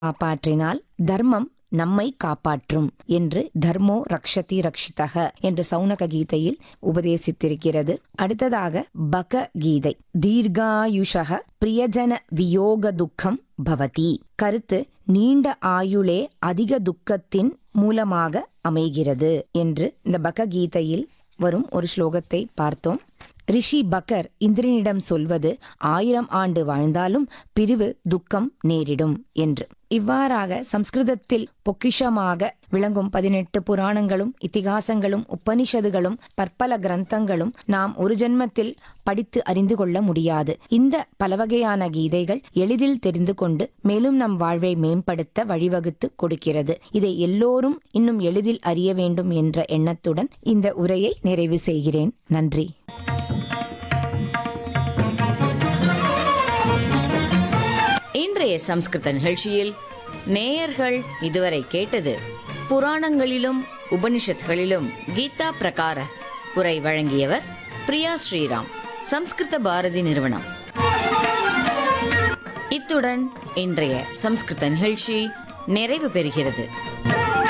காப்பாற்றினால் தர்மம் நம்மை காப்பாற்றும் என்று தர்மோ ரக்ஷதி ரக்ஷிதக என்று சௌனக கீதையில் உபதேசித்திருக்கிறது அடுத்ததாக பக கீதை தீர்காயுஷக பிரியஜன வியோக துக்கம் பவதி கருத்து நீண்ட ஆயுளே அதிக துக்கத்தின் மூலமாக அமைகிறது என்று இந்த பக கீதையில் வரும் ஒரு ஸ்லோகத்தை பார்த்தோம் ரிஷி பக்கர் இந்திரனிடம் சொல்வது ஆயிரம் ஆண்டு வாழ்ந்தாலும் பிரிவு துக்கம் நேரிடும் என்று இவ்வாறாக சம்ஸ்கிருதத்தில் பொக்கிஷமாக விளங்கும் பதினெட்டு புராணங்களும் இத்திகாசங்களும் உபனிஷதுகளும் பற்பல கிரந்தங்களும் நாம் ஒரு ஜென்மத்தில் படித்து அறிந்து கொள்ள முடியாது இந்த பலவகையான கீதைகள் எளிதில் தெரிந்து கொண்டு மேலும் நம் வாழ்வை மேம்படுத்த வழிவகுத்து கொடுக்கிறது இதை எல்லோரும் இன்னும் எளிதில் அறிய வேண்டும் என்ற எண்ணத்துடன் இந்த உரையை நிறைவு செய்கிறேன் நன்றி இன்றைய சம்ஸ்கிருத நிகழ்ச்சியில் நேயர்கள் இதுவரை கேட்டது புராணங்களிலும் உபனிஷத்களிலும் கீதா பிரகார உரை வழங்கியவர் பிரியா ஸ்ரீராம் சம்ஸ்கிருத பாரதி நிறுவனம் இத்துடன் இன்றைய சம்ஸ்கிருத நிகழ்ச்சி நிறைவு பெறுகிறது